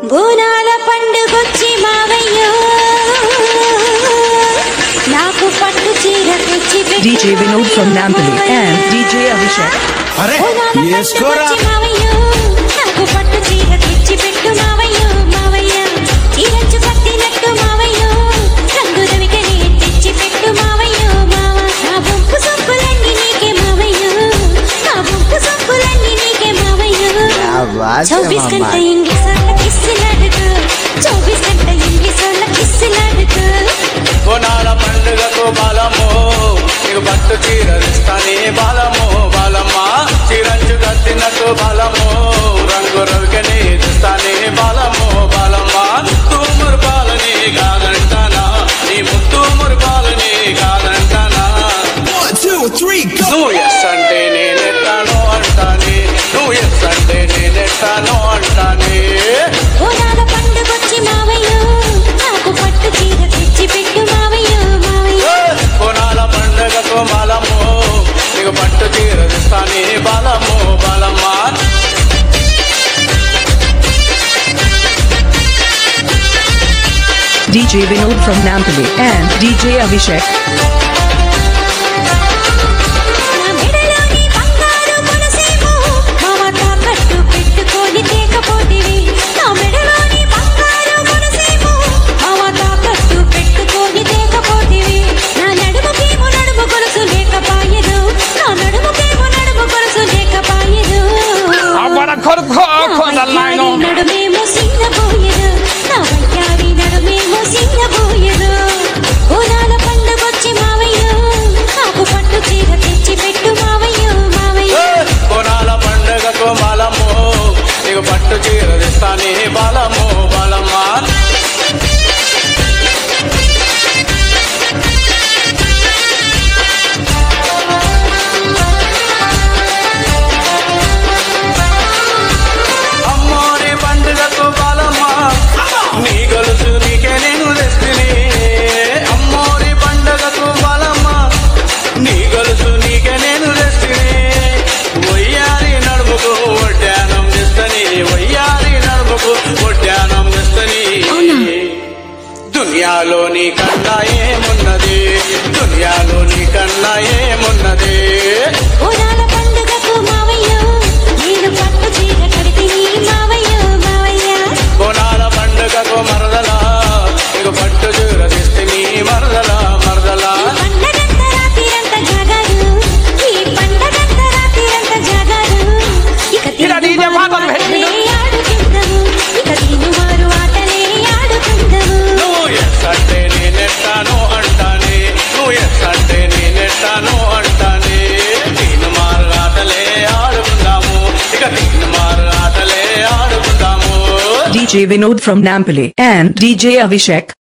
బోనాల పండుగొచ్చి మావయ్యో నాకు పట్టు చీర తెచ్చి పెట్టు DJ Vinod from Nampally and DJ Abhishek. అరే బోనాల వేసుకోరా పండుగొచ్చి మావయ్యో నాకు పట్టు చీర తెచ్చి పెట్టు మావయ్యో మావయ్య చీరంచు కట్టినట్టు మావయ్యో రంగు రవికనే తెచ్చి పెట్టు మావయ్యో మావ నా బొంపు సొప్పులన్నీ నీకే మావయ్యో నా బొంపు సొప్పులన్నీ నీకే మావయ్యో चौबीस घंटे इंग्लिश वाला किस लड़का चौबीस घंटे इंग्लिश वाला किस लड़का బోనాల పండుగకు బలము నీకు పట్టు చీర ఇస్తానే బలము బలమ్మ చీరంచు కట్టినట్టు బలము రంగు రవికని ఇస్తానే బలము బలమ్మ తూమురు పాలని కాదంటానా నీ ముత్తు మురుపాలని కాదంటానా One, two, three, go! నువ్వు ఎస్ అంటే నేనెట్టాను అంటానే నువ్వు ఎస్ అంటే నేనెట్టాను అంటానే ఓనాల పండుగొచ్చి మావయ్యో నాకు పట్టు చీర తెచ్చి పెట్టు మావయ్యో మావయ్య బోనాల పండుగకు బలము నీకు పట్టు చీర ఇస్తానే బలము బలమ్మా DJ Vinod from Nampally and DJ Abhishek. నా మెడలోని బంగారు కొనసేమో మావ తాకట్టు పెట్టుకొని తేకపోతివి నా మెడలోని బంగారు కొనసేమో మావ తాకట్టు పెట్టుకొని తేకపోతివి నా నడుముకేమో నడుము గొలుసు లేకపాయదు నా నడుముకేమో నడుము గొలుసు లేకపాయదు అవ్వడ కొడుకు కొండలైను నడుమేమో సిన్నబోయదు నా వయ్యారి నడుమేమో సిన్నబోయదు ఓనాల పండుగొచ్చి మావయ్యో నాకు పట్టు చీర తెచ్చి పెట్టు మావయ్యో మావయ్య బోనాల పండుగకు బలము నీకు పట్టు చీర ఇస్తానే బలము బలమ్మా అమ్మోరి పండుగకు బలమ్మా నీ గొలుసు నీకే నేను తెస్తిని అమ్మోరి పండుగకు బలమ్మా నీ గొలుసు నీకే నేను తెస్తిని వయ్యారి నడుముకు ఒడ్డానం తెస్తని వయ్యారి నడుముకు ఒడ్డానం తెస్తని దునియాలో నీ కన్నా ఏమున్నది దునియాలో నీ కన్నా ఏమున్నది ఓనాల పండుగకు మావయ్యో నేను పట్టు చీర కడితిని మావయ్యో మావయ్య బోనాల పండుగకు మరదలా నీకు పట్టు చీర తెస్తిని మరదలా మరదలా పండగంత రాత్రిరంత జాగారు ఈ పండగంత రాత్రిరంత జాగారు ఇక ఇలా DJ పాటలు పెట్టి ఆటలే ఆడుకుందాము ఇక తినుమారు ఆటలే ఆడుకుందాము నువ్వు ఎస్ అంటే నేనెట్టాను అంటానే నువ్వు ఎస్ అంటే నేనెట్టాను అంటానే తీను మార్గాటలే ఆడుకుందాము ఇక తీను మార్గాటలే ఆడుకుందాము DJ Vinod from Nampally and DJ Abhishek.